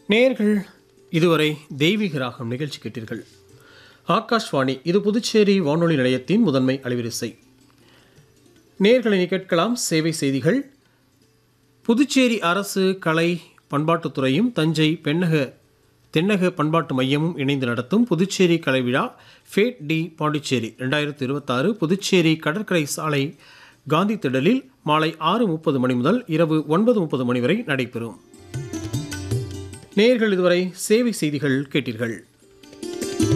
நேயர்கள் இதுவரை தெய்வீக ராகம் நிகழ்ச்சி கேட்டீர்கள் ஆகாஷ்வாணி இது புதுச்சேரி வானொலி நிலையத்தின் முதன்மை அலைவரிசை நேயர்களை கேட்கலாம் சேவை செய்திகள் புதுச்சேரி அரசு கலை பண்பாட்டுத்துறையும் தஞ்சை பெண்ணக தென்னக பண்பாட்டு மையமும் இணைந்து நடத்தும் புதுச்சேரி கலை விழா ஃபேட் டி பாண்டிச்சேரி ரெண்டாயிரத்தி இருபத்தாறு புதுச்சேரி கடற்கரை சாலை காந்தி திடலில் மாலை ஆறு முப்பது மணி முதல் இரவு ஒன்பது முப்பது மணி வரை நடைபெறும் நேயர்கள் இதுவரை சேவை செய்திகள் கேட்டீர்கள்